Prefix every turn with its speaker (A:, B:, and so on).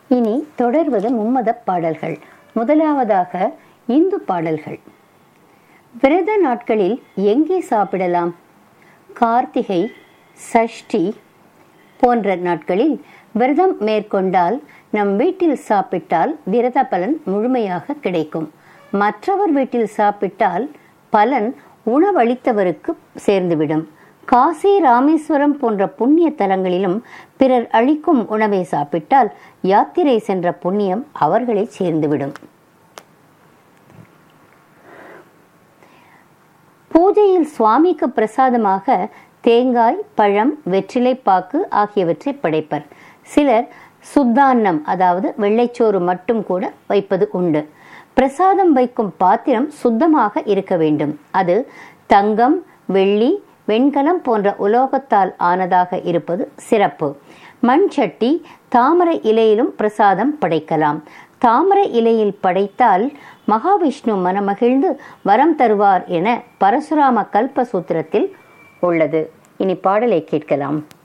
A: இனி தொடர்வது மும்மத பாடல்கள் முதலாவதாக இந்து பாடல்கள் விரத நாட்களில் எங்கே சாப்பிடலாம் கார்த்திகை சஷ்டி போன்ற நாட்களில் விரதம் மேற்கொண்டால் நம் வீட்டில் சாப்பிட்டால் விரத பலன் முழுமையாக கிடைக்கும் மற்றவர் வீட்டில் சாப்பிட்டால் பலன் உணவளித்தவருக்கு சேர்ந்துவிடும் காசி ராமேஸ்வரம் போன்ற புண்ணிய தலங்களிலும் பிறர் அளிக்கும் உணவை சாப்பிட்டால் யாத்திரை சென்ற புண்ணியம் அவர்களை சேர்ந்துவிடும் பூஜையில் சுவாமிக்கு பிரசாதமாக தேங்காய் பழம் வெற்றிலை பாக்கு ஆகியவற்றை படைப்பர் சிலர் சுத்தான்னம் அதாவது வெள்ளைச்சோறு மட்டும் கூட வைப்பது உண்டு பிரசாதம் வைக்கும் பாத்திரம் சுத்தமாக இருக்க வேண்டும் அது தங்கம் வெள்ளி வெண்கலம் போன்ற உலோகத்தால் ஆனதாக இருப்பது சிறப்பு மண் சட்டி தாமரை இலையிலும் பிரசாதம் படைக்கலாம் தாமரை இலையில் படைத்தால் மகாவிஷ்ணு மனமகிழ்ந்து வரம் தருவார் என பரசுராம கல்ப சூத்திரத்தில் உள்ளது இனி பாடலை கேட்கலாம்